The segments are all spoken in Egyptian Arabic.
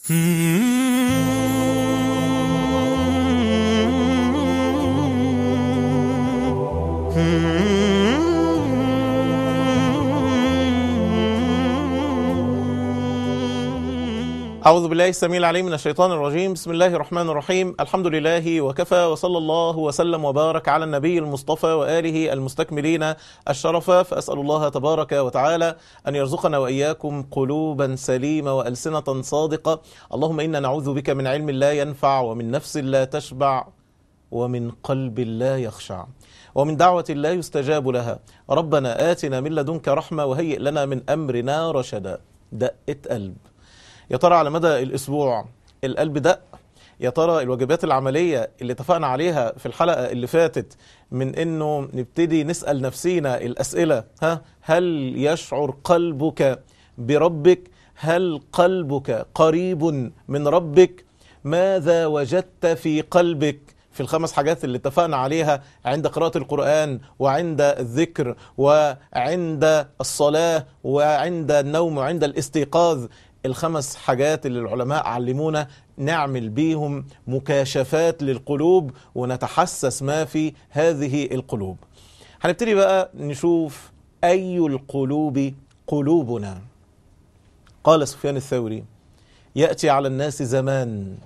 أعوذ بالله السميع العليم من الشيطان الرجيم بسم الله الرحمن الرحيم الحمد لله وكفى وصلى الله وسلم وبارك على النبي المصطفى وآله المستكملين الشرف فأسأل الله تبارك وتعالى أن يرزقنا وإياكم قلوبا سليمة وألسنة صادقة اللهم إنا نعوذ بك من علم لا ينفع ومن نفس لا تشبع ومن قلب لا يخشع ومن دعوة لا يستجاب لها ربنا آتنا من لدنك رحمة وهيئ لنا من أمرنا رشدا دقة قلب يا ترى على مدى الاسبوع القلب دق يا ترى الواجبات العمليه اللي اتفقنا عليها في الحلقه اللي فاتت من انه نبتدي نسال نفسينا الاسئله ها هل يشعر قلبك بربك هل قلبك قريب من ربك ماذا وجدت في قلبك في الخمس حاجات اللي اتفقنا عليها عند قراءة القرآن وعند الذكر وعند الصلاة وعند النوم وعند الاستيقاظ الخمس حاجات اللي العلماء علمونا نعمل بيهم مكاشفات للقلوب ونتحسس ما في هذه القلوب هنبتدي بقى نشوف أي القلوب قلوبنا قال سفيان الثوري يأتي على الناس زمان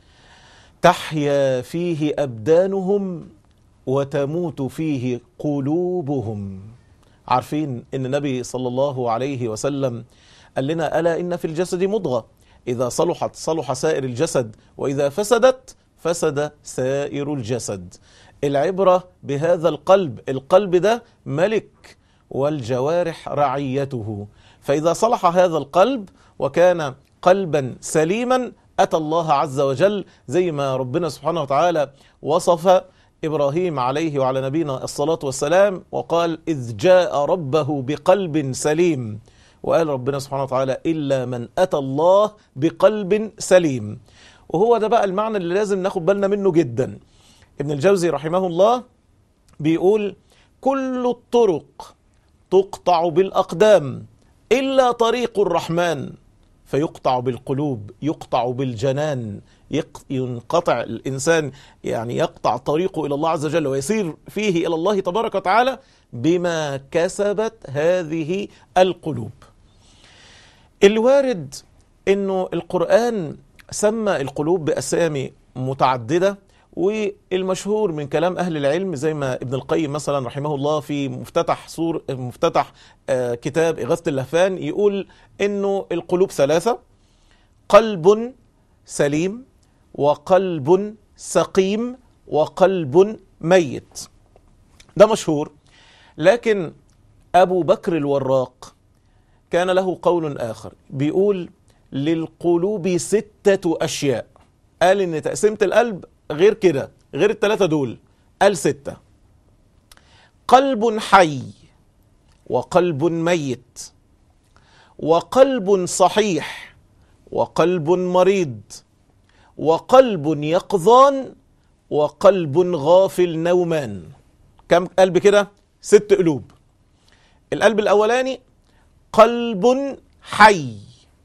تحيا فيه أبدانهم وتموت فيه قلوبهم عارفين ان النبي صلى الله عليه وسلم قال لنا ألا إن في الجسد مضغة إذا صلحت صلح سائر الجسد وإذا فسدت فسد سائر الجسد العبرة بهذا القلب القلب ده ملك والجوارح رعيته فإذا صلح هذا القلب وكان قلبا سليما أتى الله عز وجل زي ما ربنا سبحانه وتعالى وصف إبراهيم عليه وعلى نبينا الصلاة والسلام وقال إذ جاء ربه بقلب سليم وقال ربنا سبحانه وتعالى إلا من أتى الله بقلب سليم وهو ده بقى المعنى اللي لازم ناخد بالنا منه جدا ابن الجوزي رحمه الله بيقول كل الطرق تقطع بالأقدام إلا طريق الرحمن فيقطع بالقلوب يقطع بالجنان ينقطع الإنسان يعني يقطع طريقه إلى الله عز وجل ويسير فيه إلى الله تبارك وتعالى بما كسبت هذه القلوب اللي وارد انه القرآن سمى القلوب بأسامي متعددة والمشهور من كلام أهل العلم زي ما ابن القيم مثلا رحمه الله في مفتتح سور مفتتح آه كتاب إغاثة اللهفان يقول إنه القلوب ثلاثة قلب سليم وقلب سقيم وقلب ميت ده مشهور لكن أبو بكر الوراق كان له قول آخر بيقول للقلوب ستة أشياء قال إن تقسيمة القلب غير كده غير الثلاثة دول قال ستة قلب حي وقلب ميت وقلب صحيح وقلب مريض وقلب يقظان وقلب غافل نومان كم قلب كده ست قلوب القلب الأولاني قلب حي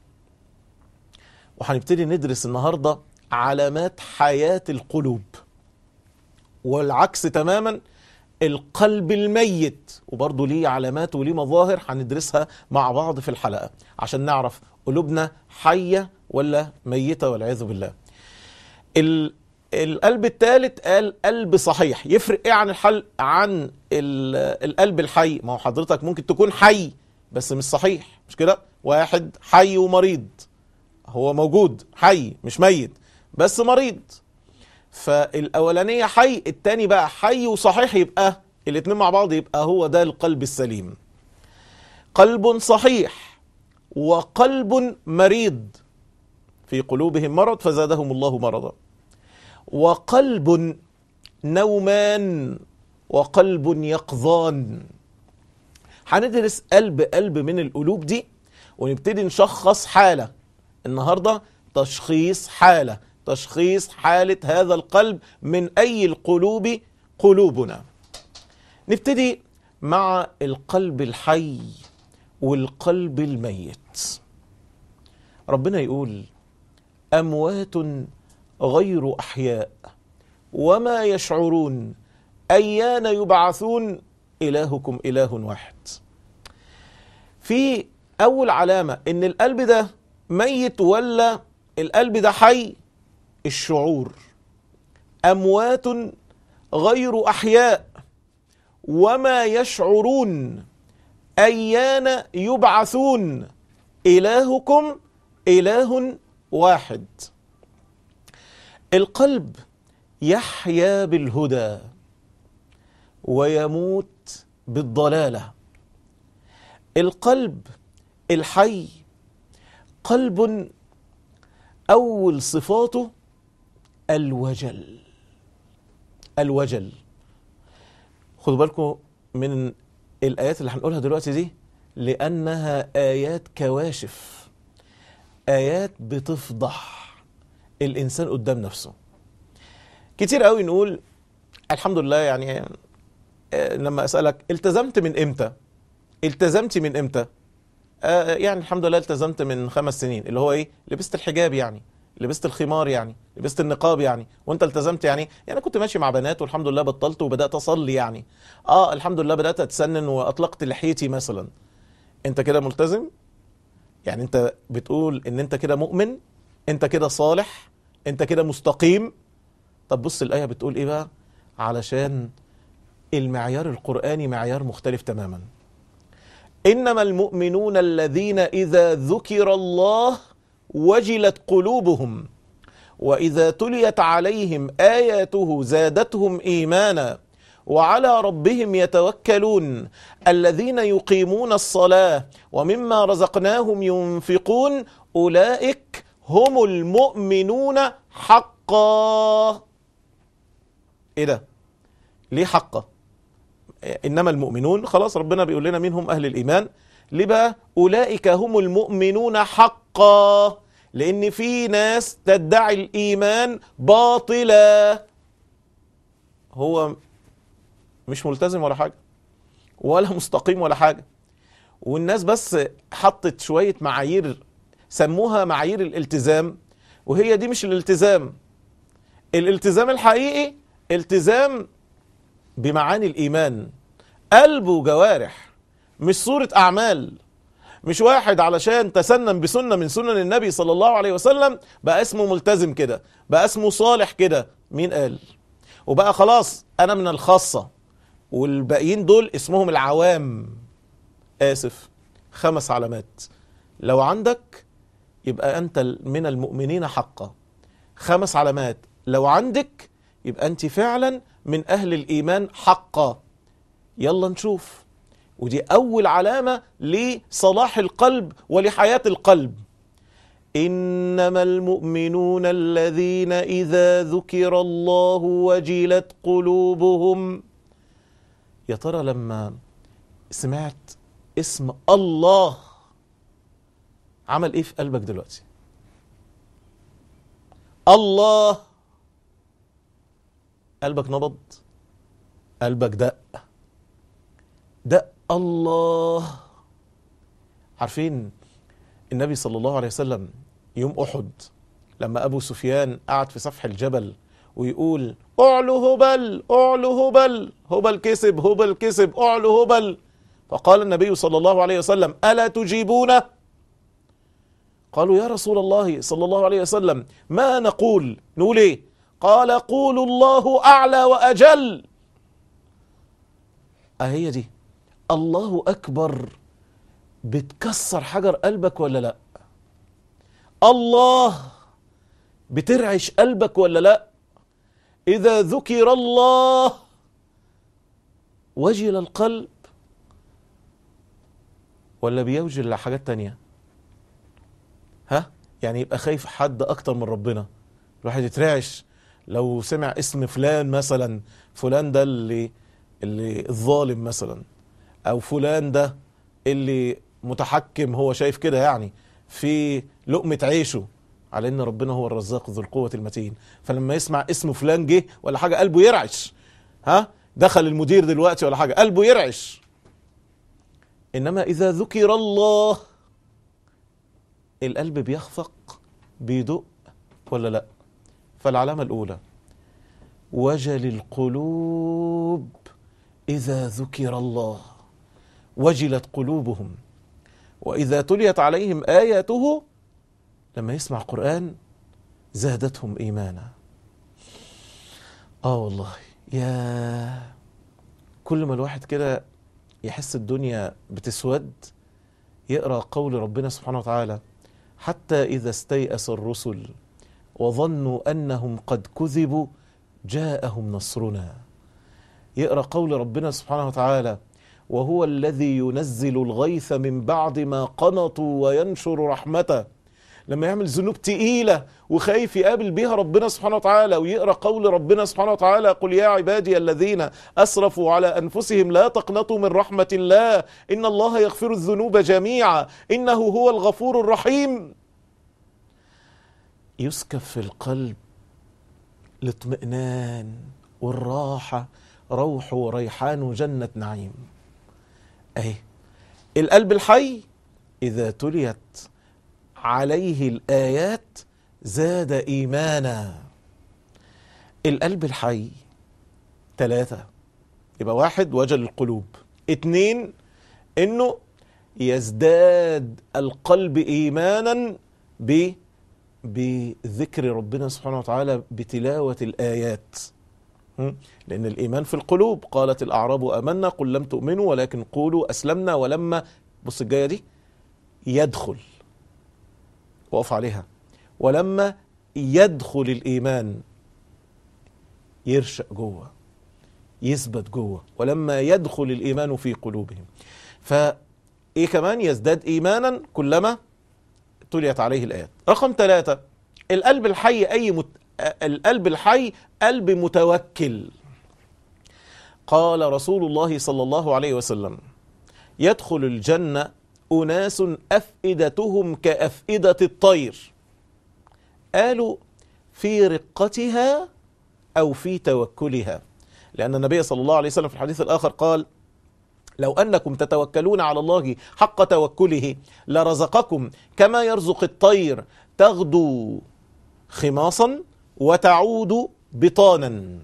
وهنبتدي ندرس النهارده علامات حياة القلوب والعكس تماما القلب الميت وبرضه ليه علامات وليه مظاهر هندرسها مع بعض في الحلقة عشان نعرف قلوبنا حية ولا ميتة والعياذ بالله ال القلب الثالث قال قلب صحيح يفرق ايه عن الحل عن القلب الحي ما هو حضرتك ممكن تكون حي بس مش صحيح مش كده واحد حي ومريض هو موجود حي مش ميت بس مريض فالاولانيه حي التاني بقى حي وصحيح يبقى الاتنين مع بعض يبقى هو ده القلب السليم قلب صحيح وقلب مريض في قلوبهم مرض فزادهم الله مرضا وقلب نومان وقلب يقظان هندرس قلب قلب من القلوب دي ونبتدي نشخص حالة النهاردة تشخيص حالة تشخيص حالة هذا القلب من أي القلوب قلوبنا نبتدي مع القلب الحي والقلب الميت ربنا يقول اموات غير احياء وما يشعرون ايان يبعثون الهكم اله واحد في اول علامه ان القلب ده ميت ولا القلب ده حي الشعور اموات غير احياء وما يشعرون ايان يبعثون الهكم اله واحد القلب يحيا بالهدى ويموت بالضلاله القلب الحي قلب اول صفاته الوجل الوجل خدوا بالكم من الايات اللي هنقولها دلوقتي دي لانها ايات كواشف ايات بتفضح الانسان قدام نفسه كتير قوي نقول الحمد لله يعني آه، لما اسالك التزمت من امتى التزمتي من امتى آه يعني الحمد لله التزمت من خمس سنين اللي هو ايه لبست الحجاب يعني لبست الخمار يعني لبست النقاب يعني وانت التزمت يعني يعني كنت ماشي مع بنات والحمد لله بطلت وبدات اصلي يعني اه الحمد لله بدات اتسنن واطلقت لحيتي مثلا انت كده ملتزم يعني انت بتقول ان انت كده مؤمن انت كده صالح انت كده مستقيم طب بص الايه بتقول ايه بقى علشان المعيار القراني معيار مختلف تماما انما المؤمنون الذين اذا ذكر الله وجلت قلوبهم واذا تليت عليهم اياته زادتهم ايمانا وعلى ربهم يتوكلون الذين يقيمون الصلاه ومما رزقناهم ينفقون اولئك هم المؤمنون حقا ايه ده ليه حقا انما المؤمنون خلاص ربنا بيقول لنا مين هم اهل الايمان ليه بقى اولئك هم المؤمنون حقا لان في ناس تدعي الايمان باطلا هو مش ملتزم ولا حاجه ولا مستقيم ولا حاجه والناس بس حطت شويه معايير سموها معايير الالتزام وهي دي مش الالتزام الالتزام الحقيقي التزام بمعاني الايمان قلب وجوارح مش صوره اعمال مش واحد علشان تسنن بسنه من سنن النبي صلى الله عليه وسلم بقى اسمه ملتزم كده بقى اسمه صالح كده مين قال وبقى خلاص انا من الخاصه والباقيين دول اسمهم العوام اسف خمس علامات لو عندك يبقى انت من المؤمنين حقا خمس علامات لو عندك يبقى انت فعلا من اهل الايمان حقا يلا نشوف ودي اول علامه لصلاح القلب ولحياه القلب انما المؤمنون الذين اذا ذكر الله وجلت قلوبهم يا ترى لما سمعت اسم الله عمل ايه في قلبك دلوقتي الله قلبك نبض قلبك دق دق الله عارفين النبي صلى الله عليه وسلم يوم احد لما ابو سفيان قعد في سفح الجبل ويقول اعلو هبل اعلو هبل هبل كسب هبل كسب اعلو هبل فقال النبي صلى الله عليه وسلم الا تجيبونه قالوا يا رسول الله صلى الله عليه وسلم ما نقول نقول ايه قال قولوا الله اعلى واجل اهي دي الله اكبر بتكسر حجر قلبك ولا لا الله بترعش قلبك ولا لا اذا ذكر الله وجل القلب ولا بيوجل لحاجات تانية ها يعني يبقى خايف حد اكتر من ربنا الواحد يترعش لو سمع اسم فلان مثلا فلان ده اللي اللي الظالم مثلا او فلان ده اللي متحكم هو شايف كده يعني في لقمة عيشه على ان ربنا هو الرزاق ذو القوة المتين فلما يسمع اسم فلان جه ولا حاجة قلبه يرعش ها دخل المدير دلوقتي ولا حاجة قلبه يرعش انما اذا ذكر الله القلب بيخفق بيدق ولا لا فالعلامة الأولى وجل القلوب إذا ذكر الله وجلت قلوبهم وإذا تليت عليهم آياته لما يسمع قرآن زادتهم إيمانا آه والله يا كل ما الواحد كده يحس الدنيا بتسود يقرأ قول ربنا سبحانه وتعالى حتى إذا استيأس الرسل وظنوا أنهم قد كذبوا جاءهم نصرنا يقرأ قول ربنا سبحانه وتعالى وهو الذي ينزل الغيث من بعد ما قنطوا وينشر رحمته لما يعمل ذنوب تقيلة وخايف يقابل بيها ربنا سبحانه وتعالى ويقرأ قول ربنا سبحانه وتعالى قل يا عبادي الذين أسرفوا على أنفسهم لا تقنطوا من رحمة الله إن الله يغفر الذنوب جميعا إنه هو الغفور الرحيم يسكب في القلب الاطمئنان والراحة روح وريحان وجنة نعيم أهي القلب الحي إذا تليت عليه الآيات زاد إيمانا القلب الحي ثلاثة يبقى واحد وجل القلوب اتنين انه يزداد القلب ايمانا ب بذكر ربنا سبحانه وتعالى بتلاوة الآيات م? لأن الإيمان في القلوب قالت الأعراب أمنا قل لم تؤمنوا ولكن قولوا أسلمنا ولما بص الجاية دي يدخل وقف عليها ولما يدخل الإيمان يرشق جوه يثبت جوه ولما يدخل الإيمان في قلوبهم فإيه كمان يزداد إيمانا كلما تليت عليه الآيات رقم ثلاثة القلب الحي أي مت... القلب الحي قلب متوكل قال رسول الله صلى الله عليه وسلم يدخل الجنة أناس أفئدتهم كأفئدة الطير قالوا في رقتها أو في توكلها لأن النبي صلى الله عليه وسلم في الحديث الآخر قال لو أنكم تتوكلون على الله حق توكله لرزقكم كما يرزق الطير تغدو خماصا وتعود بطانا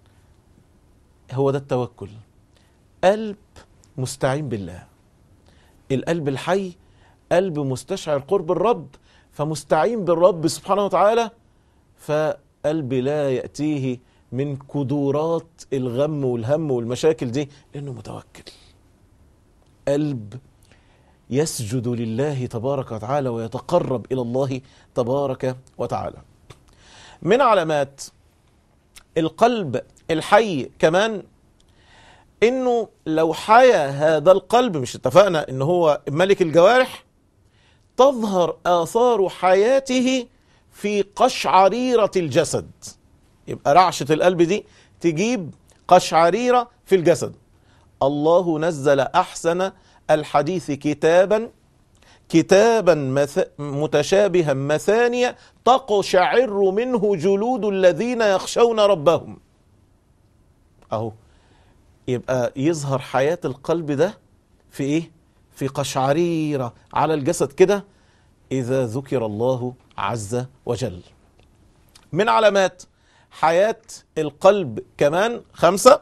هو ده التوكل قلب مستعين بالله القلب الحي قلب مستشعر قرب الرب فمستعين بالرب سبحانه وتعالى فقلب لا يأتيه من كدورات الغم والهم والمشاكل دي لأنه متوكل قلب يسجد لله تبارك وتعالى ويتقرب إلى الله تبارك وتعالى من علامات القلب الحي كمان انه لو حيا هذا القلب مش اتفقنا ان هو ملك الجوارح تظهر اثار حياته في قشعريرة الجسد يبقى رعشة القلب دي تجيب قشعريرة في الجسد الله نزل احسن الحديث كتابا كتابا مث... متشابها مثانية تقشعر منه جلود الذين يخشون ربهم اهو يبقى يظهر حياة القلب ده في ايه في قشعريرة على الجسد كده اذا ذكر الله عز وجل من علامات حياة القلب كمان خمسة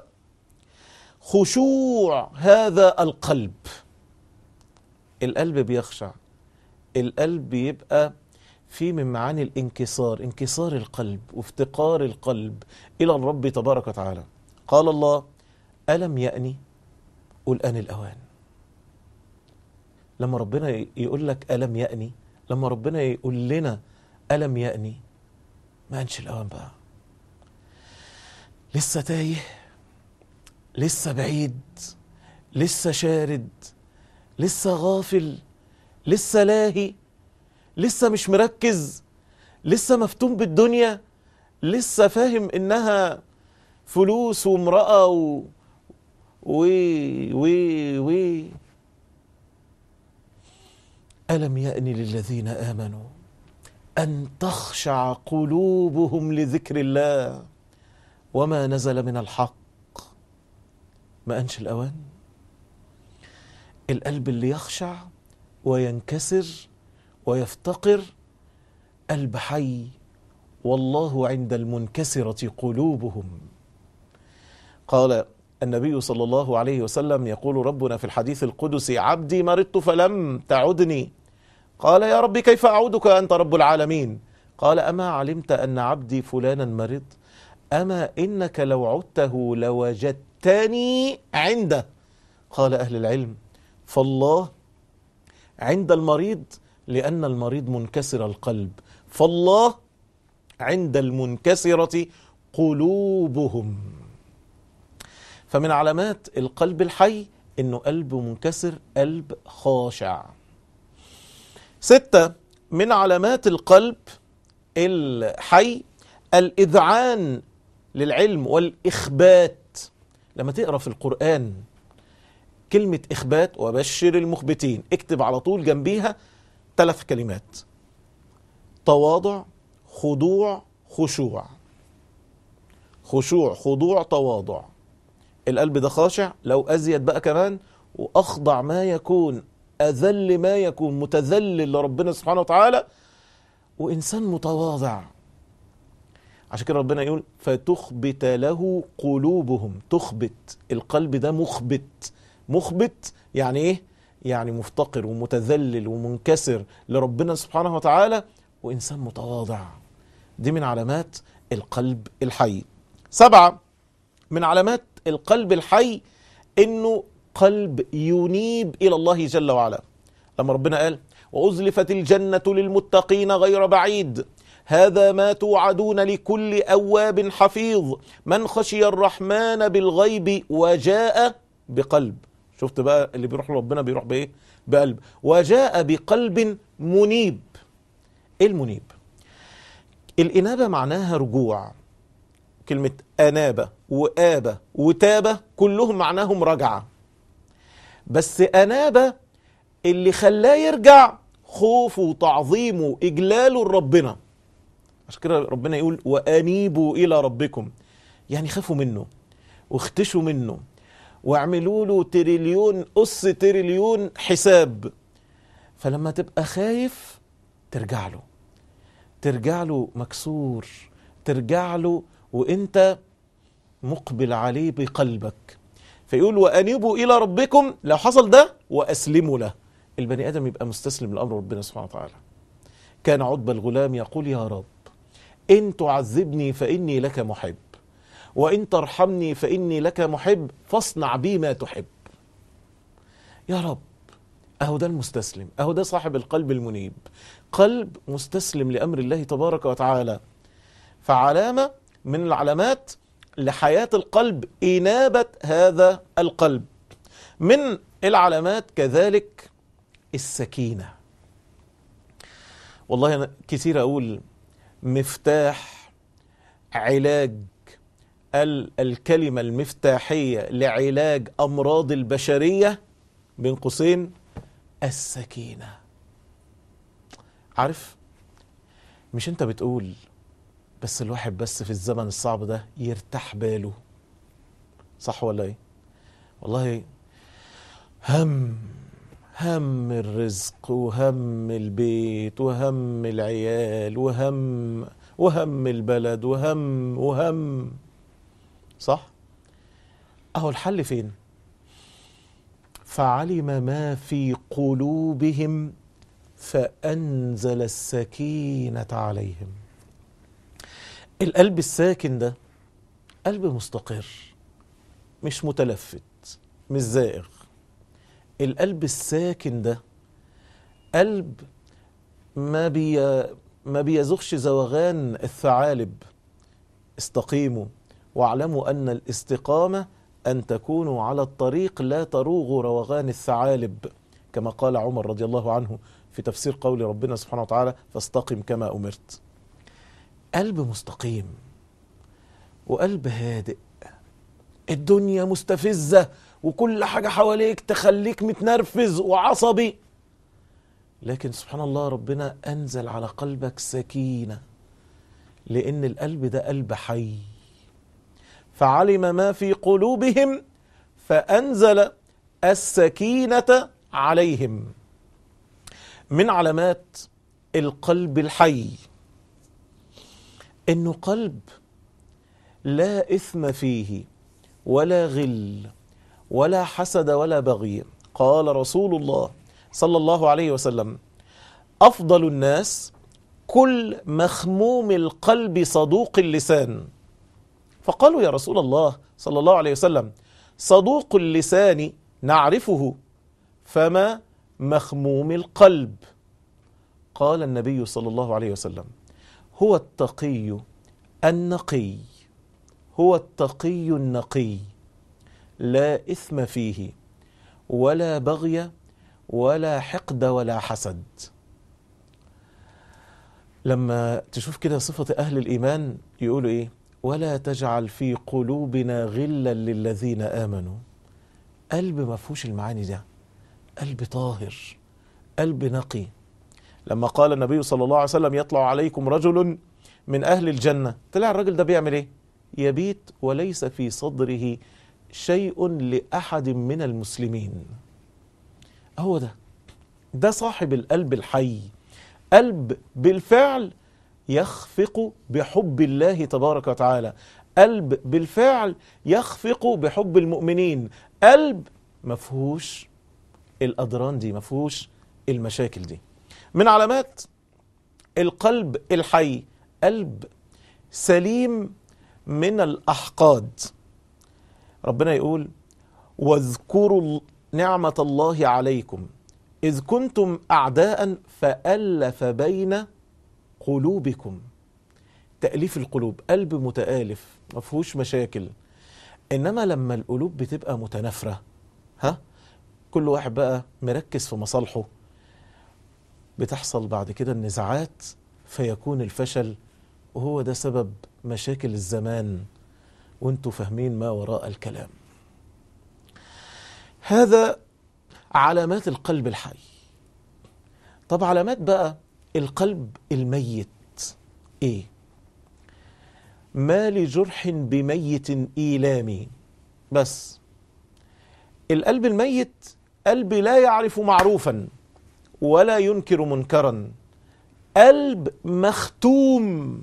خشوع هذا القلب القلب بيخشع القلب يبقى في من معاني الانكسار انكسار القلب وافتقار القلب إلى الرب تبارك وتعالى قال الله ألم يأني قل أن الأوان لما ربنا يقول لك ألم يأني لما ربنا يقول لنا ألم يأني ما أنش الأوان بقى لسه تايه لسه بعيد لسه شارد لسه غافل لسه لاهي لسه مش مركز لسه مفتون بالدنيا لسه فاهم انها فلوس وامرأة و و و و ألم يأن للذين آمنوا أن تخشع قلوبهم لذكر الله وما نزل من الحق ما أنش الأوان القلب اللي يخشع وينكسر ويفتقر قلب حي والله عند المنكسرة قلوبهم قال النبي صلى الله عليه وسلم يقول ربنا في الحديث القدسي عبدي مرضت فلم تعدني قال يا رب كيف أعودك أنت رب العالمين قال أما علمت أن عبدي فلانا مرض أما إنك لو عدته لوجدتني عنده قال أهل العلم فالله عند المريض لأن المريض منكسر القلب فالله عند المنكسرة قلوبهم فمن علامات القلب الحي انه قلب منكسر قلب خاشع ستة من علامات القلب الحي الإذعان للعلم والإخبات لما تقرأ في القرآن كلمة إخبات وبشر المخبتين اكتب على طول جنبيها ثلاث كلمات تواضع خضوع خشوع خشوع خضوع تواضع القلب ده خاشع لو أزيد بقى كمان وأخضع ما يكون أذل ما يكون متذلل لربنا سبحانه وتعالى وإنسان متواضع عشان كده ربنا يقول فتخبت له قلوبهم تخبت القلب ده مخبت مخبت يعني ايه يعني مفتقر ومتذلل ومنكسر لربنا سبحانه وتعالى وإنسان متواضع دي من علامات القلب الحي سبعة من علامات القلب الحي انه قلب ينيب الى الله جل وعلا لما ربنا قال وازلفت الجنه للمتقين غير بعيد هذا ما توعدون لكل اواب حفيظ من خشي الرحمن بالغيب وجاء بقلب شفت بقى اللي بيروح لربنا بيروح بايه بقلب وجاء بقلب منيب ايه المنيب الانابه معناها رجوع كلمة أنابة وآبة وتابة كلهم معناهم رجعة بس أنابة اللي خلاه يرجع خوفه وتعظيمه وإجلاله لربنا عشان كده ربنا يقول وأنيبوا إلى ربكم يعني خافوا منه واختشوا منه واعملوا له تريليون أس تريليون حساب فلما تبقى خايف ترجع له ترجع له مكسور ترجع له وانت مقبل عليه بقلبك فيقول وانيبوا الى ربكم لو حصل ده واسلموا له البني ادم يبقى مستسلم لامر ربنا سبحانه وتعالى كان عتبة الغلام يقول يا رب ان تعذبني فاني لك محب وان ترحمني فاني لك محب فاصنع بي ما تحب يا رب اهو ده المستسلم اهو ده صاحب القلب المنيب قلب مستسلم لامر الله تبارك وتعالى فعلامه من العلامات لحياة القلب إنابة هذا القلب من العلامات كذلك السكينة والله أنا كثير أقول مفتاح علاج الكلمة المفتاحية لعلاج أمراض البشرية بين قوسين السكينة عارف مش انت بتقول بس الواحد بس في الزمن الصعب ده يرتاح باله صح ولا ايه والله هم هم الرزق وهم البيت وهم العيال وهم وهم البلد وهم وهم صح اهو الحل فين فعلم ما في قلوبهم فانزل السكينه عليهم القلب الساكن ده قلب مستقر مش متلفت مش زائغ القلب الساكن ده قلب ما بي ما بيزغش زوغان الثعالب استقيموا واعلموا ان الاستقامه ان تكونوا على الطريق لا تروغوا روغان الثعالب كما قال عمر رضي الله عنه في تفسير قول ربنا سبحانه وتعالى فاستقم كما امرت قلب مستقيم وقلب هادئ الدنيا مستفزة وكل حاجة حواليك تخليك متنرفز وعصبي لكن سبحان الله ربنا أنزل على قلبك سكينة لأن القلب ده قلب حي فعلم ما في قلوبهم فأنزل السكينة عليهم من علامات القلب الحي انه قلب لا اثم فيه ولا غل ولا حسد ولا بغي قال رسول الله صلى الله عليه وسلم افضل الناس كل مخموم القلب صدوق اللسان فقالوا يا رسول الله صلى الله عليه وسلم صدوق اللسان نعرفه فما مخموم القلب قال النبي صلى الله عليه وسلم هو التقي النقي هو التقي النقي لا اثم فيه ولا بغي ولا حقد ولا حسد لما تشوف كده صفة أهل الإيمان يقولوا إيه ولا تجعل في قلوبنا غلا للذين آمنوا قلب ما فيهوش المعاني ده قلب طاهر قلب نقي لما قال النبي صلى الله عليه وسلم يطلع عليكم رجل من أهل الجنة طلع الراجل ده بيعمل إيه يبيت وليس في صدره شيء لأحد من المسلمين هو ده ده صاحب القلب الحي قلب بالفعل يخفق بحب الله تبارك وتعالى قلب بالفعل يخفق بحب المؤمنين قلب مفهوش الأضران دي مفهوش المشاكل دي من علامات القلب الحي قلب سليم من الأحقاد ربنا يقول واذكروا نعمة الله عليكم إذ كنتم أعداء فألف بين قلوبكم تأليف القلوب قلب متآلف ما فيهوش مشاكل إنما لما القلوب بتبقى متنافرة ها كل واحد بقى مركز في مصالحه بتحصل بعد كده النزاعات فيكون الفشل وهو ده سبب مشاكل الزمان وانتوا فاهمين ما وراء الكلام هذا علامات القلب الحي طب علامات بقى القلب الميت ايه ما لجرح بميت ايلامي بس القلب الميت قلب لا يعرف معروفا ولا ينكر منكرا قلب مختوم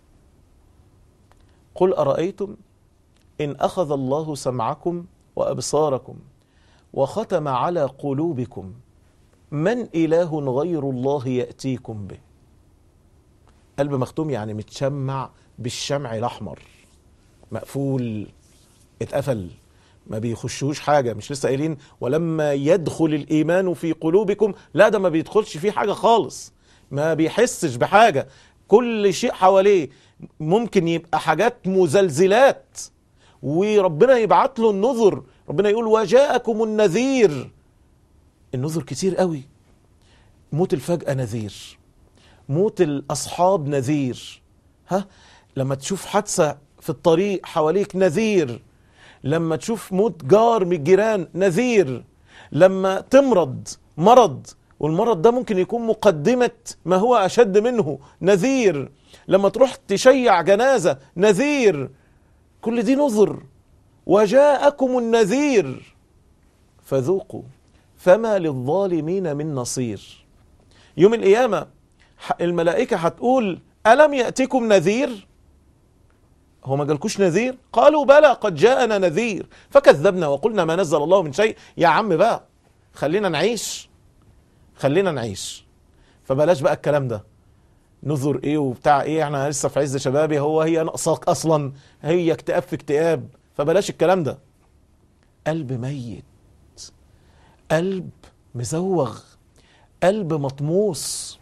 قل ارايتم ان اخذ الله سمعكم وابصاركم وختم على قلوبكم من اله غير الله ياتيكم به قلب مختوم يعني متشمع بالشمع الاحمر مقفول اتقفل ما بيخشوش حاجه مش لسه قايلين ولما يدخل الايمان في قلوبكم لا ده ما بيدخلش فيه حاجه خالص ما بيحسش بحاجه كل شيء حواليه ممكن يبقى حاجات مزلزلات وربنا يبعت له النذر ربنا يقول وجاءكم النذير النذر كتير قوي موت الفجأة نذير موت الأصحاب نذير ها لما تشوف حادثة في الطريق حواليك نذير لما تشوف موت جار من الجيران نذير لما تمرض مرض والمرض ده ممكن يكون مقدمة ما هو أشد منه نذير لما تروح تشيع جنازة نذير كل دي نذر وجاءكم النذير فذوقوا فما للظالمين من نصير يوم القيامة الملائكة هتقول ألم يأتكم نذير هو ما جالكوش نذير قالوا بلى قد جاءنا نذير فكذبنا وقلنا ما نزل الله من شيء يا عم بقى خلينا نعيش خلينا نعيش فبلاش بقى الكلام ده نذر ايه وبتاع ايه احنا لسه في عز شبابي هو هي ناقصاك اصلا هي اكتئاب في اكتئاب فبلاش الكلام ده قلب ميت قلب مزوغ قلب مطموس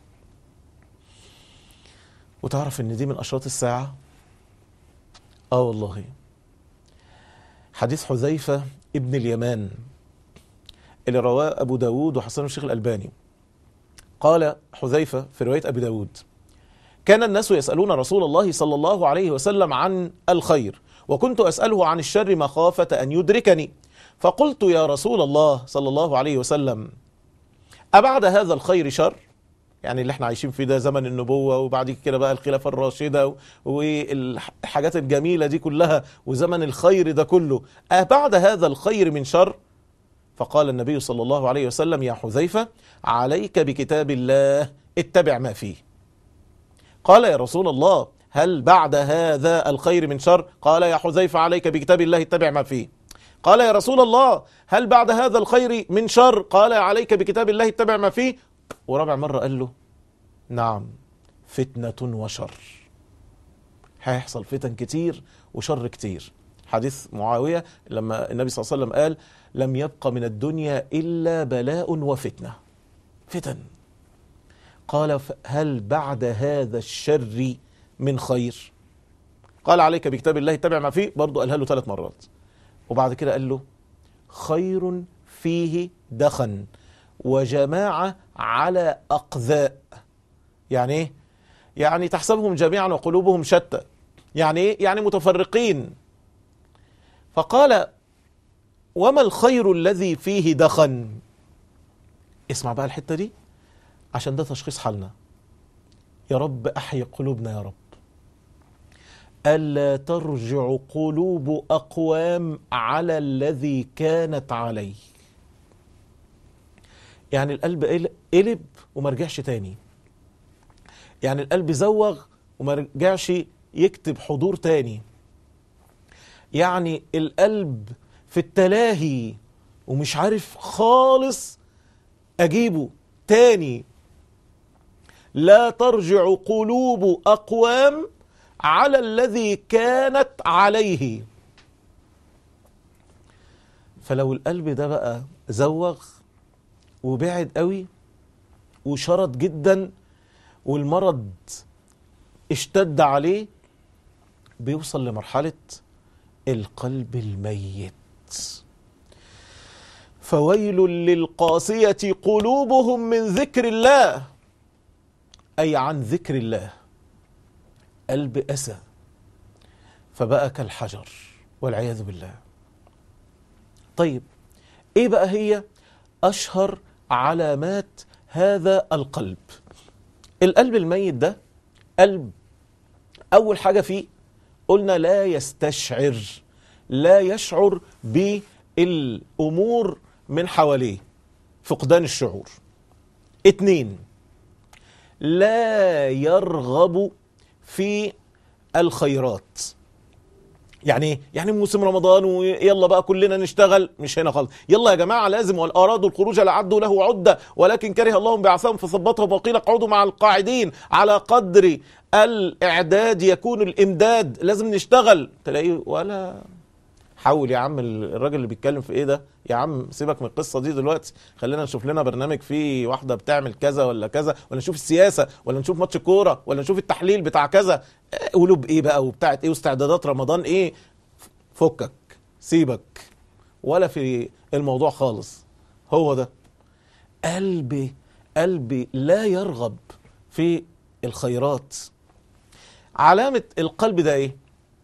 وتعرف ان دي من اشراط الساعه اه والله حديث حذيفه ابن اليمان اللي رواه ابو داود وحسن الشيخ الالباني قال حذيفه في روايه ابي داود كان الناس يسالون رسول الله صلى الله عليه وسلم عن الخير وكنت اساله عن الشر مخافه ان يدركني فقلت يا رسول الله صلى الله عليه وسلم أبعد هذا الخير شر يعني اللي احنا عايشين فيه ده زمن النبوة وبعد كده بقى الخلافة الراشدة والحاجات الجميلة دي كلها وزمن الخير ده كله أبعد هذا الخير من شر فقال النبي صلى الله عليه وسلم يا حذيفة عليك بكتاب الله اتبع ما فيه قال يا رسول الله هل بعد هذا الخير من شر قال يا حذيفة عليك بكتاب الله اتبع ما فيه قال يا رسول الله هل بعد هذا الخير من شر قال عليك بكتاب الله اتبع ما فيه ورابع مرة قال له نعم فتنة وشر هيحصل فتن كتير وشر كتير حديث معاوية لما النبي صلى الله عليه وسلم قال لم يبق من الدنيا إلا بلاء وفتنة فتن قال هل بعد هذا الشر من خير قال عليك بكتاب الله اتبع ما فيه برضه قالها له ثلاث مرات وبعد كده قال له خير فيه دخن وجماعة على أقذاء يعني ايه يعني تحسبهم جميعا وقلوبهم شتى يعني ايه يعني متفرقين فقال وما الخير الذي فيه دخن اسمع بقى الحتة دي عشان ده تشخيص حالنا يا رب احي قلوبنا يا رب ألا ترجع قلوب أقوام على الذي كانت عليه يعني القلب قلب وما رجعش تاني يعني القلب زوغ وما رجعش يكتب حضور تاني يعني القلب في التلاهي ومش عارف خالص اجيبه تاني لا ترجع قلوب اقوام على الذي كانت عليه فلو القلب ده بقى زوغ وبعد قوي وشرد جدا والمرض اشتد عليه بيوصل لمرحلة القلب الميت فويل للقاسية قلوبهم من ذكر الله أي عن ذكر الله قلب أسى فبقى كالحجر والعياذ بالله طيب ايه بقى هي اشهر علامات هذا القلب القلب الميت ده قلب اول حاجه فيه قلنا لا يستشعر لا يشعر بالامور من حواليه فقدان الشعور اتنين لا يرغب في الخيرات يعني ايه؟ يعني موسم رمضان ويلا بقى كلنا نشتغل مش هنا خالص يلا يا جماعه لازم والارادوا الخروج لعدوا له عده ولكن كره الله بعثهم فثبتهم وقيل اقعدوا مع القاعدين على قدر الاعداد يكون الامداد لازم نشتغل تلاقيه ولا حاول يا عم الراجل اللي بيتكلم في ايه ده يا عم سيبك من القصه دي دلوقتي خلينا نشوف لنا برنامج فيه واحده بتعمل كذا ولا كذا ولا نشوف السياسه ولا نشوف ماتش كوره ولا نشوف التحليل بتاع كذا قلوب ايه بقى وبتاعت ايه واستعدادات رمضان ايه فكك سيبك ولا في الموضوع خالص هو ده قلبي قلبي لا يرغب في الخيرات علامه القلب ده ايه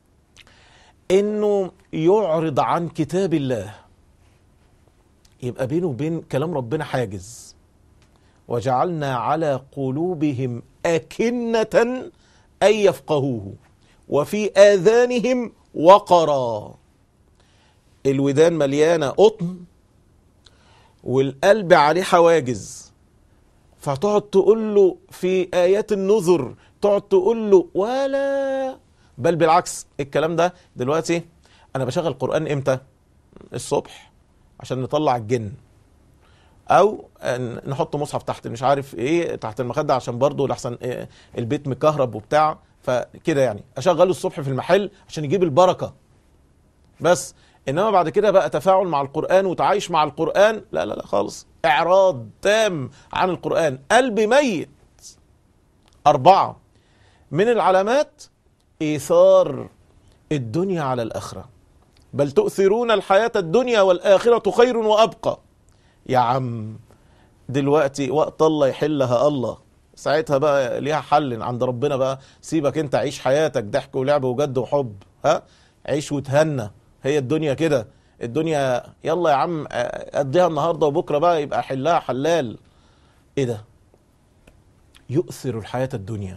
انه يعرض عن كتاب الله يبقى بينه وبين كلام ربنا حاجز وجعلنا على قلوبهم أكنة أن يفقهوه وفي آذانهم وقرا الودان مليانة قطن والقلب عليه حواجز فتقعد تقول له في آيات النذر تقعد تقول له ولا بل بالعكس الكلام ده دلوقتي انا بشغل قران امتى الصبح عشان نطلع الجن او نحط مصحف تحت مش عارف ايه تحت المخده عشان برضه لحسن إيه البيت مكهرب وبتاع فكده يعني اشغله الصبح في المحل عشان يجيب البركه بس انما بعد كده بقى تفاعل مع القران وتعايش مع القران لا لا لا خالص اعراض تام عن القران قلب ميت اربعه من العلامات ايثار الدنيا على الاخره بل تؤثرون الحياه الدنيا والاخره خير وابقى يا عم دلوقتي وقت الله يحلها الله ساعتها بقى ليها حل عند ربنا بقى سيبك انت عيش حياتك ضحك ولعب وجد وحب ها عيش وتهنى هي الدنيا كده الدنيا يلا يا عم قضيها النهارده وبكره بقى يبقى حلها حلال ايه ده يؤثر الحياه الدنيا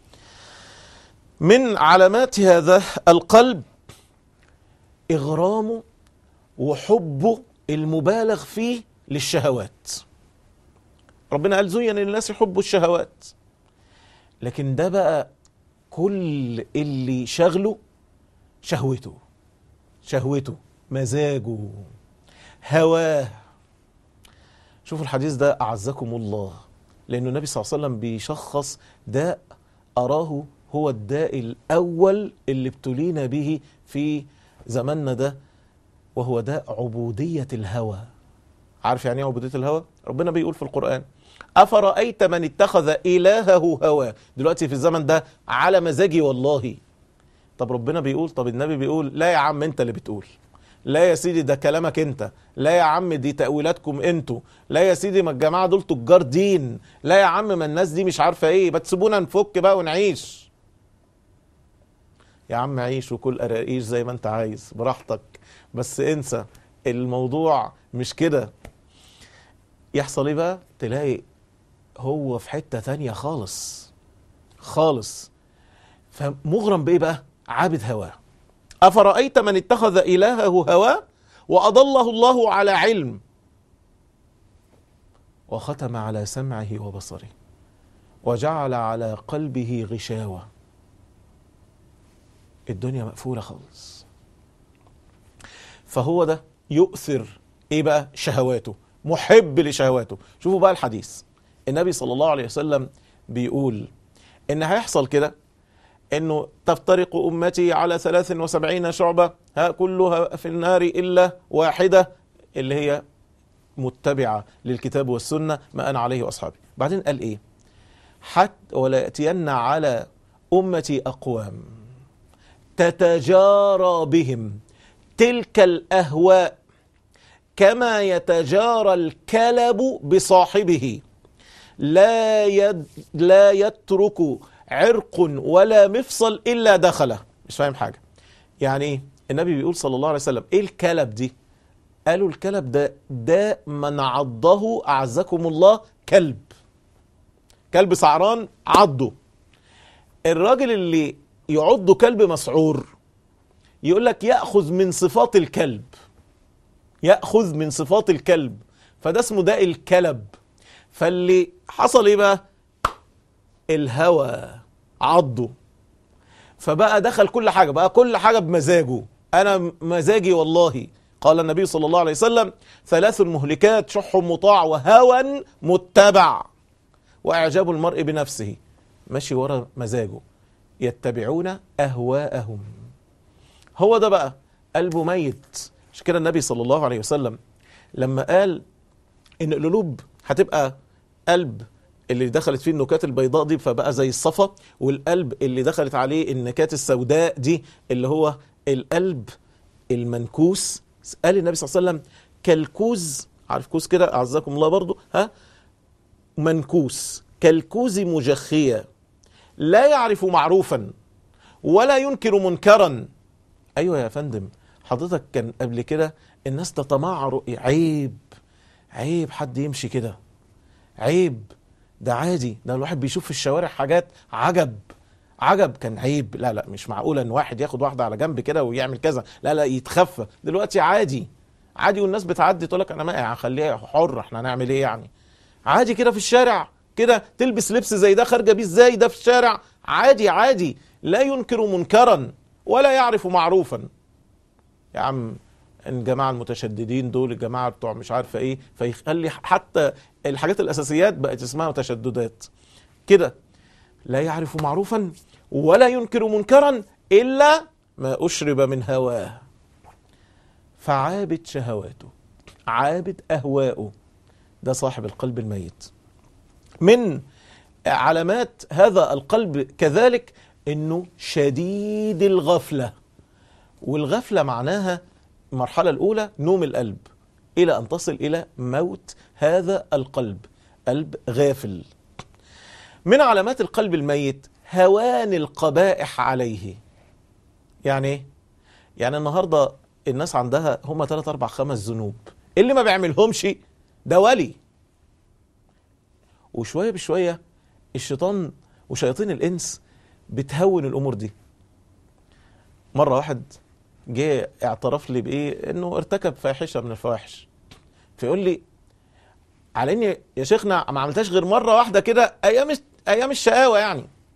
من علامات هذا القلب اغرامه وحبه المبالغ فيه للشهوات ربنا قال زين للناس حب الشهوات لكن ده بقى كل اللي شغله شهوته شهوته مزاجه هواه شوفوا الحديث ده أعزكم الله لأنه النبي صلى الله عليه وسلم بيشخص داء أراه هو الداء الأول اللي ابتلينا به في زماننا ده وهو داء عبودية الهوى عارف يعني ايه عبودية الهوى؟ ربنا بيقول في القرآن أفرأيت من اتخذ إلهه هواه دلوقتي في الزمن ده على مزاجي والله طب ربنا بيقول طب النبي بيقول لا يا عم انت اللي بتقول لا يا سيدي ده كلامك انت لا يا عم دي تأويلاتكم انتوا لا يا سيدي ما الجماعة دول تجار دين لا يا عم ما الناس دي مش عارفة ايه ما تسيبونا نفك بقى ونعيش يا عم عيش وكل قراقيش زي ما انت عايز براحتك بس انسى الموضوع مش كده يحصل ايه بقى تلاقي هو في حتة تانية خالص خالص فمغرم بايه بقى عابد هواه افرأيت من اتخذ الهه هواه واضله الله على علم وختم على سمعه وبصره وجعل على قلبه غشاوه الدنيا مقفوله خالص فهو ده يؤثر ايه بقى شهواته محب لشهواته شوفوا بقى الحديث النبي صلى الله عليه وسلم بيقول ان هيحصل كده انه تفترق امتي على 73 شعبه ها كلها في النار الا واحده اللي هي متبعه للكتاب والسنه ما انا عليه واصحابي بعدين قال ايه حتى ولا ياتين على امتي اقوام تتجارى بهم تلك الاهواء كما يتجارى الكلب بصاحبه لا يد لا يترك عرق ولا مفصل الا دخله مش فاهم حاجه يعني ايه النبي بيقول صلى الله عليه وسلم ايه الكلب دي قالوا الكلب ده ده من عضه اعزكم الله كلب كلب سعران عضه الراجل اللي يعض كلب مسعور يقول لك ياخذ من صفات الكلب ياخذ من صفات الكلب فده اسمه داء الكلب فاللي حصل ايه بقى الهوى عضه فبقى دخل كل حاجه بقى كل حاجه بمزاجه انا مزاجي والله قال النبي صلى الله عليه وسلم ثلاث مهلكات شح مطاع وهوى متبع واعجاب المرء بنفسه ماشي ورا مزاجه يتبعون اهواءهم هو ده بقى قلبه ميت عشان كده النبي صلى الله عليه وسلم لما قال ان القلوب هتبقى قلب اللي دخلت فيه النكات البيضاء دي فبقى زي الصفا والقلب اللي دخلت عليه النكات السوداء دي اللي هو القلب المنكوس قال النبي صلى الله عليه وسلم كالكوز عارف كوز كده اعزكم الله برضو ها منكوس كالكوز مجخية لا يعرف معروفا ولا ينكر منكرا ايوه يا فندم حضرتك كان قبل كده الناس تتمعر عيب عيب حد يمشي كده عيب ده عادي ده الواحد بيشوف في الشوارع حاجات عجب عجب كان عيب لا لا مش معقوله ان واحد ياخد واحده على جنب كده ويعمل كذا لا لا يتخفى دلوقتي عادي عادي والناس بتعدي تقول لك انا ما خليها حر احنا هنعمل ايه يعني عادي كده في الشارع كده تلبس لبس زي ده خارجه بيه ازاي ده في الشارع عادي عادي لا ينكر منكرا ولا يعرف معروفا يا عم الجماعه المتشددين دول الجماعه بتوع مش عارفه ايه فيخلي حتى الحاجات الاساسيات بقت اسمها تشددات كده لا يعرف معروفا ولا ينكر منكرا الا ما اشرب من هواه فعابد شهواته عابد اهواؤه ده صاحب القلب الميت من علامات هذا القلب كذلك انه شديد الغفله والغفله معناها المرحله الاولى نوم القلب الى ان تصل الى موت هذا القلب قلب غافل من علامات القلب الميت هوان القبائح عليه يعني ايه يعني النهارده الناس عندها هم 3 4 5 ذنوب اللي ما بيعملهمش ده ولي وشويه بشويه الشيطان وشياطين الانس بتهون الامور دي مره واحد جه اعترف لي بايه انه ارتكب فاحشه من الفواحش فيقول لي على اني يا شيخنا ما عملتهاش غير مره واحده كده ايام ايام الشقاوه يعني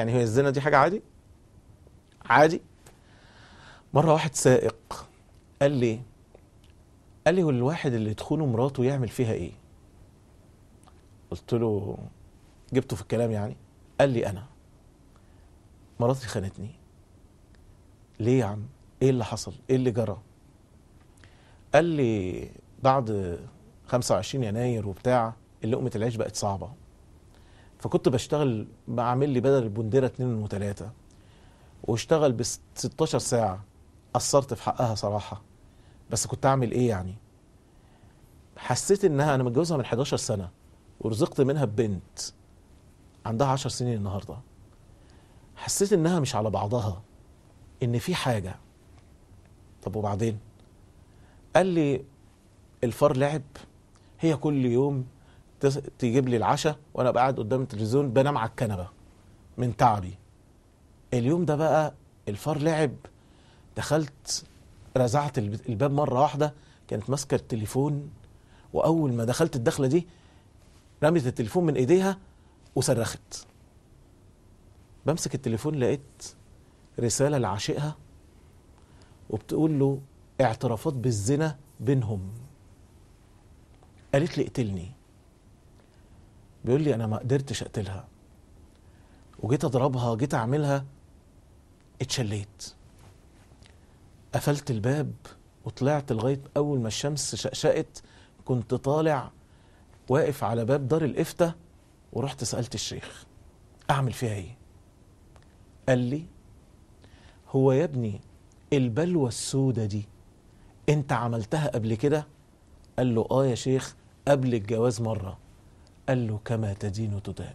يعني هي الزنا دي حاجه عادي عادي مره واحد سائق قال لي قال لي هو الواحد اللي تخونه مراته يعمل فيها ايه قلت له جبته في الكلام يعني قال لي انا مراتي خانتني ليه يا عم ايه اللي حصل ايه اللي جرى قال لي بعد 25 يناير وبتاع لقمة العيش بقت صعبة فكنت بشتغل بعمل لي بدل البندرة اتنين وتلاتة واشتغل ب 16 ساعة قصرت في حقها صراحة بس كنت اعمل ايه يعني حسيت انها انا متجوزها من 11 سنة ورزقت منها ببنت عندها 10 سنين النهارده حسيت انها مش على بعضها ان في حاجة طب وبعدين قال لي الفار لعب هي كل يوم تس- تجيب لي العشاء وانا قاعد قدام التلفزيون بنام على الكنبه من تعبي اليوم ده بقى الفار لعب دخلت رزعت الب- الباب مره واحده كانت ماسكه التليفون واول ما دخلت الدخله دي رمت التليفون من ايديها وصرخت بمسك التليفون لقيت رساله لعاشقها وبتقول له اعترافات بالزنا بينهم قالت لي اقتلني بيقول لي انا ما قدرتش اقتلها وجيت اضربها جيت اعملها اتشليت قفلت الباب وطلعت لغايه اول ما الشمس شقشقت كنت طالع واقف على باب دار الافتاء ورحت سالت الشيخ اعمل فيها ايه قال لي هو يا ابني البلوى السودة دي انت عملتها قبل كده قال له اه يا شيخ قبل الجواز مرة قال له كما تدين تدان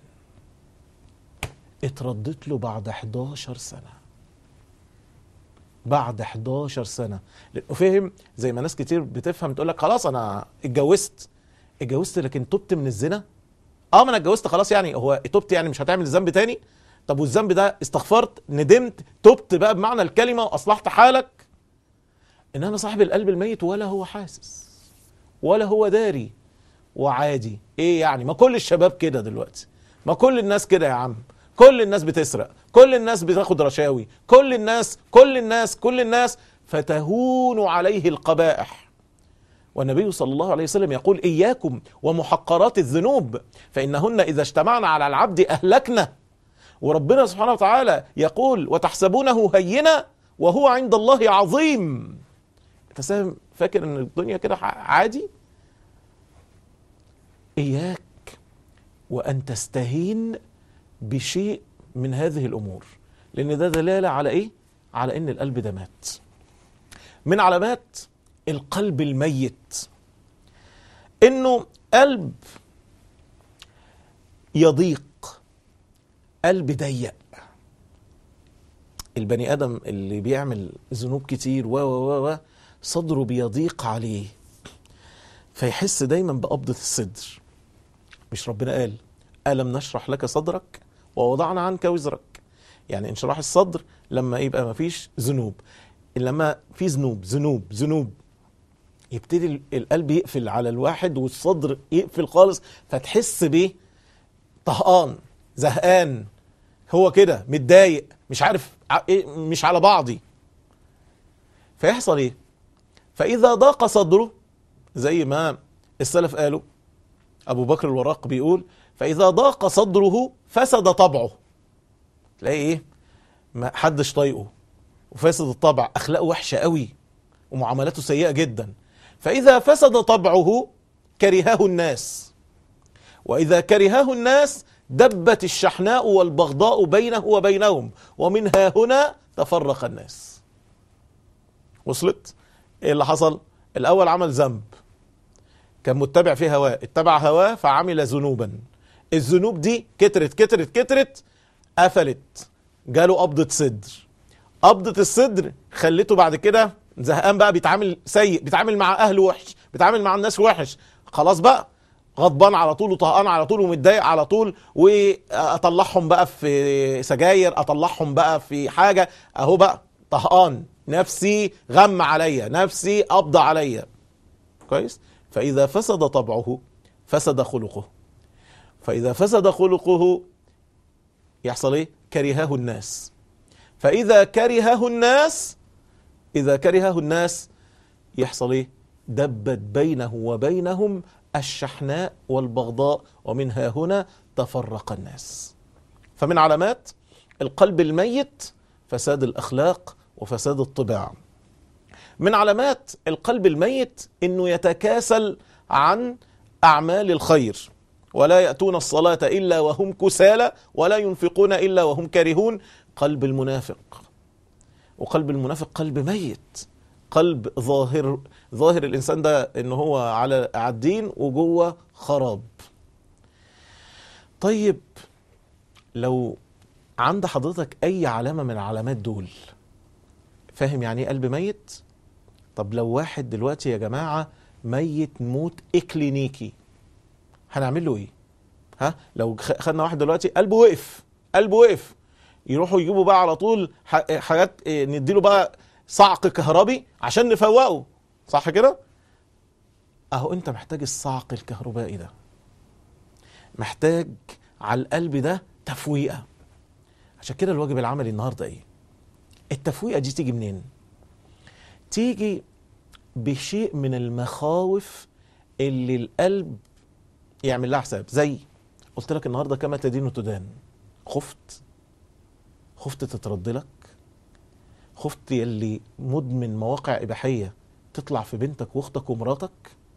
اتردت له بعد 11 سنة بعد 11 سنة لانه فهم زي ما ناس كتير بتفهم تقول لك خلاص انا اتجوزت اتجوزت لكن تبت من الزنا اه ما انا اتجوزت خلاص يعني هو تبت يعني مش هتعمل الذنب تاني طب والذنب ده استغفرت ندمت تبت بقى بمعنى الكلمة واصلحت حالك انما صاحب القلب الميت ولا هو حاسس ولا هو داري وعادي ايه يعني ما كل الشباب كده دلوقتي ما كل الناس كده يا عم كل الناس بتسرق كل الناس بتاخد رشاوي كل الناس كل الناس كل الناس فتهون عليه القبائح والنبي صلى الله عليه وسلم يقول إياكم ومحقرات الذنوب فإنهن إذا اجتمعنا على العبد أهلكنا وربنا سبحانه وتعالى يقول وتحسبونه هينا وهو عند الله عظيم انت فاهم فاكر ان الدنيا كده عادي اياك وان تستهين بشيء من هذه الامور لان ده دلاله على ايه على ان القلب ده مات من علامات القلب الميت انه قلب يضيق قلب ضيق البني ادم اللي بيعمل ذنوب كتير و و و صدره بيضيق عليه فيحس دايما بقبضة الصدر مش ربنا قال ألم نشرح لك صدرك ووضعنا عنك وزرك يعني انشراح الصدر لما يبقى ما فيش ذنوب لما في ذنوب ذنوب ذنوب يبتدي القلب يقفل على الواحد والصدر يقفل خالص فتحس بيه طهقان زهقان هو كده متضايق مش عارف مش على بعضي فيحصل ايه فاذا ضاق صدره زي ما السلف قالوا ابو بكر الوراق بيقول فاذا ضاق صدره فسد طبعه تلاقي ايه ما حدش طايقه وفاسد الطبع اخلاقه وحشه قوي ومعاملاته سيئه جدا فاذا فسد طبعه كرهه الناس واذا كرهه الناس دبت الشحناء والبغضاء بينه وبينهم ومن ها هنا تفرق الناس وصلت ايه اللي حصل الاول عمل ذنب كان متبع في هواه اتبع هواه فعمل ذنوبا الذنوب دي كترت كترت كترت قفلت جاله قبضة صدر قبضة الصدر خلته بعد كده زهقان بقى بيتعامل سيء بيتعامل مع اهله وحش بيتعامل مع الناس وحش خلاص بقى غضبان على طول وطهقان على طول ومتضايق على طول واطلعهم بقى في سجاير اطلعهم بقى في حاجه اهو بقى طهقان نفسي غم عليا نفسي قبض عليا كويس فاذا فسد طبعه فسد خلقه فاذا فسد خلقه يحصل ايه كرهه الناس فاذا كرهه الناس اذا كرهه الناس يحصل ايه دبت بينه وبينهم الشحناء والبغضاء ومنها هنا تفرق الناس فمن علامات القلب الميت فساد الاخلاق وفساد الطباع من علامات القلب الميت انه يتكاسل عن اعمال الخير ولا ياتون الصلاه الا وهم كسالى ولا ينفقون الا وهم كارهون قلب المنافق وقلب المنافق قلب ميت قلب ظاهر ظاهر الانسان ده ان هو على على الدين وجوه خراب طيب لو عند حضرتك اي علامه من العلامات دول فاهم يعني ايه قلب ميت طب لو واحد دلوقتي يا جماعه ميت موت اكلينيكي هنعمل له ايه ها لو خ- خدنا واحد دلوقتي قلبه وقف قلبه وقف يروحوا يجيبوا بقى على طول ح- حاجات إيه، نديله بقى صعق كهربي عشان نفوقه صح كده اهو انت محتاج الصعق الكهربائي ده محتاج على القلب ده تفويقه عشان كده الواجب العملي النهارده ايه التفويقه دي تيجي منين تيجي بشيء من المخاوف اللي القلب يعمل لها حساب زي قلت لك النهارده كما تدين تدان خفت خفت تترد لك خفت يلي مدمن مواقع اباحيه تطلع في بنتك واختك ومراتك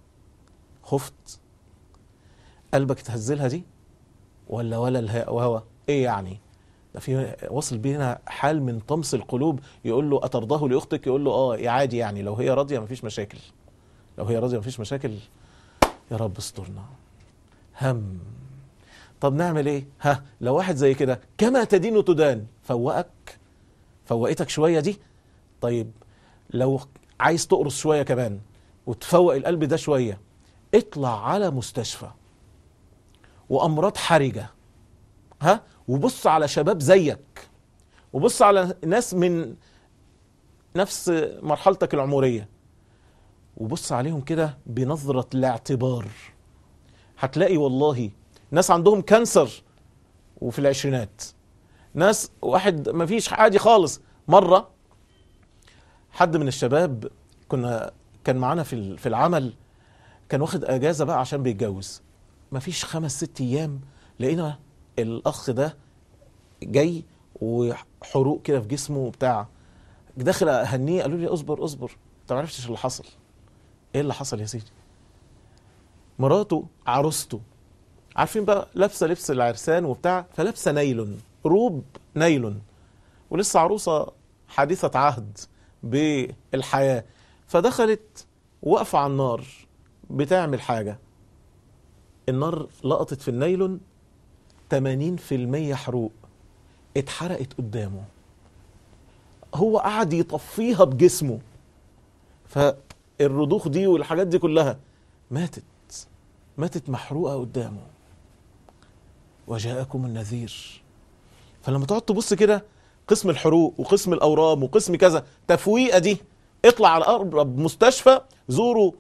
خفت قلبك تهزلها دي ولا ولا الهاء وهوى ايه يعني ده في وصل بينا حال من طمس القلوب يقول له اترضاه لاختك يقول له اه يا عادي يعني لو هي راضيه مفيش مشاكل لو هي راضيه مفيش مشاكل يا رب استرنا هم طب نعمل ايه ها لو واحد زي كده كما تدين تدان فوقك فوقتك شويه دي طيب لو عايز تقرص شويه كمان وتفوق القلب ده شويه اطلع على مستشفى وامراض حرجه ها وبص على شباب زيك وبص على ناس من نفس مرحلتك العمريه وبص عليهم كده بنظره الاعتبار هتلاقي والله ناس عندهم كانسر وفي العشرينات ناس واحد ما فيش عادي خالص مرة حد من الشباب كنا كان معانا في ال- في العمل كان واخد اجازة بقى عشان بيتجوز ما فيش خمس ست ايام لقينا الاخ ده جاي وحروق كده في جسمه وبتاع داخل اهنيه قالوا لي اصبر اصبر انت ما عرفتش اللي حصل ايه اللي حصل يا سيدي مراته عروسته عارفين بقى لابسه لبس العرسان وبتاع فلابسه نايلون روب نايلون ولسه عروسه حديثه عهد بالحياه فدخلت واقفه على النار بتعمل حاجه النار لقطت في النايلون 80% حروق اتحرقت قدامه هو قعد يطفيها بجسمه فالرضوخ دي والحاجات دي كلها ماتت ماتت محروقه قدامه وجاءكم النذير فلما تقعد تبص كده قسم الحروق وقسم الاورام وقسم كذا تفويقه دي اطلع على اقرب مستشفى زوروا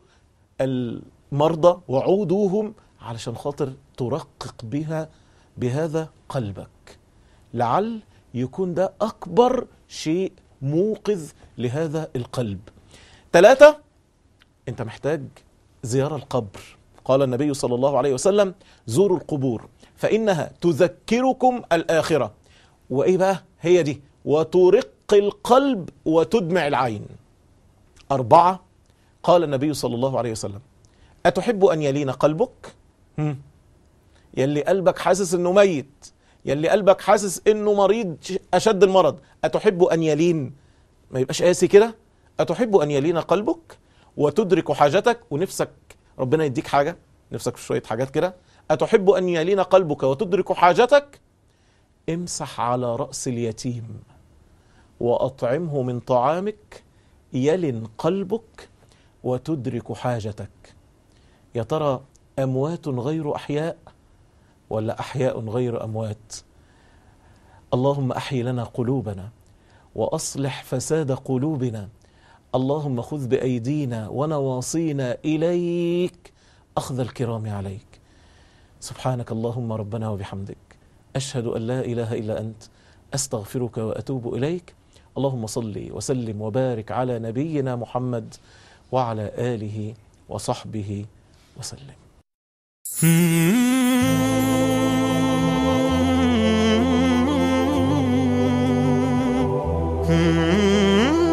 المرضى وعودوهم علشان خاطر ترقق بها بهذا قلبك لعل يكون ده اكبر شيء موقظ لهذا القلب ثلاثة انت محتاج زيارة القبر قال النبي صلى الله عليه وسلم زوروا القبور فإنها تذكركم الآخرة وإيه بقى هي دي وترق القلب وتدمع العين أربعة قال النبي صلى الله عليه وسلم أتحب أن يلين قلبك هم. يلي قلبك حاسس انه ميت يلي قلبك حاسس انه مريض اشد المرض اتحب ان يلين ما يبقاش قاسي كده اتحب ان يلين قلبك وتدرك حاجتك ونفسك ربنا يديك حاجه نفسك في شويه حاجات كده اتحب ان يلين قلبك وتدرك حاجتك امسح على راس اليتيم واطعمه من طعامك يلن قلبك وتدرك حاجتك يا ترى اموات غير احياء ولا احياء غير اموات اللهم احي لنا قلوبنا واصلح فساد قلوبنا اللهم خذ بايدينا ونواصينا اليك اخذ الكرام عليك سبحانك اللهم ربنا وبحمدك أشهد أن لا إله إلا أنت أستغفرك وأتوب إليك اللهم صل وسلم وبارك على نبينا محمد وعلى آله وصحبه وسلم Hmm